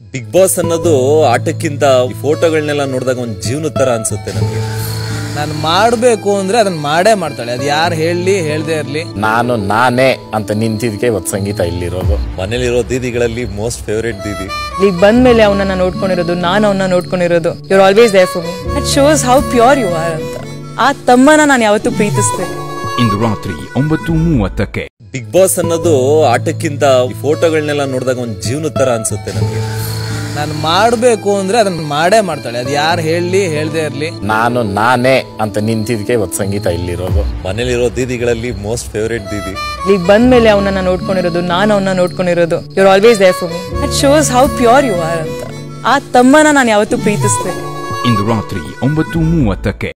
big boss ಅನ್ನೋದು ಆಟಕ್ಕಿಂತ ಈ ಫೋಟೋಗಳನ್ನೆಲ್ಲ ನೋಡಿದಾಗ ಒಂದು ಜೀವನದ ತರ ಅನ್ಸುತ್ತೆ ನನಗೆ ನಾನು ಮಾಡಬೇಕು ಅಂದ್ರೆ ಅದನ್ನ ಮಾಡೇ ಮಾಡ್ತಾಳೆ ಅದು ಯಾರು ಹೇಳಲಿ ಹೇಳ್ದೇ ಇರಲಿ ನಾನು ನಾನೇ ಅಂತ ನಿಂತಿದ್ಕೆ ಇವತ್ತು ಸಂಗೀತ ಇಲ್ಲಿರೋದು ಮನೇಲಿರೋ ದೀದಿಗಳಲ್ಲಿ ಮೋಸ್ಟ್ ಫೇವ್ರೇಟ್ ದೀದಿ ಈಗ ಬಂದ್ಮೇಲೆ ಅವನನ್ನ ನೋಡ್ಕೊಂಡಿರೋದು ನಾನು ಅವನ್ನ ನೋಡ್ಕೊಂಡಿರೋದು you're always there for me that shows how pure you are ಅಂತ ಆ ತಮ್ಮನ ನಾನು ಯಾವತ್ತೂ ಪ್ರೀತಿಸ್ತೇನೆ ಇಂದು ರಾತ್ರಿ ಒಂಬತ್ತು ಮೂವತ್ತಕ್ಕೆ ಬಿಗ್ ಬಾಸ್ ಅನ್ನೋದು ಆಟಕ್ಕಿಂತ ಈ ಫೋಟೋಗಳನ್ನೆಲ್ಲ ನೋಡಿದಾಗ ಒಂದು ಜೀವನದ ತರ ಅನ್ಸುತ್ತೆ ನನಗೆ ನಾನು ಮಾಡಬೇಕು ಅಂದ್ರೆ ಅದನ್ನ ಮಾಡೇ ಮಾಡ್ತಾಳೆ ಅದು ಯಾರು ಹೇಳಲಿ ಹೇಳ್ದೇ ಇರಲಿ ನಾನು ನಾನೇ ಅಂತ ನಿಂತಿದ್ಕೆ ಇವತ್ತು ಸಂಗೀತ ಇಲ್ಲಿರೋದು ಮನೇಲಿರೋ ದೀದಿಗಳಲ್ಲಿ ಮೋಸ್ಟ್ ಫೇವ್ರೇಟ್ ದೀದಿ ಈಗ ಬಂದ್ಮೇಲೆ ಅವನನ್ನ ನೋಡ್ಕೊಂಡಿರೋದು ನಾನು ಅವನ್ನ ನೋಡ್ಕೊಂಡಿರೋದು you're always there for me that shows how pure you are ಅಂತ ಆ ತಮ್ಮನ ನಾನು ಯಾವತ್ತೂ ಪ್ರೀತಿಸ್ತೇನೆ ಇಂದು ರಾತ್ರಿ ಒಂಬತ್ತು ಮೂವತ್ತಕ್ಕೆ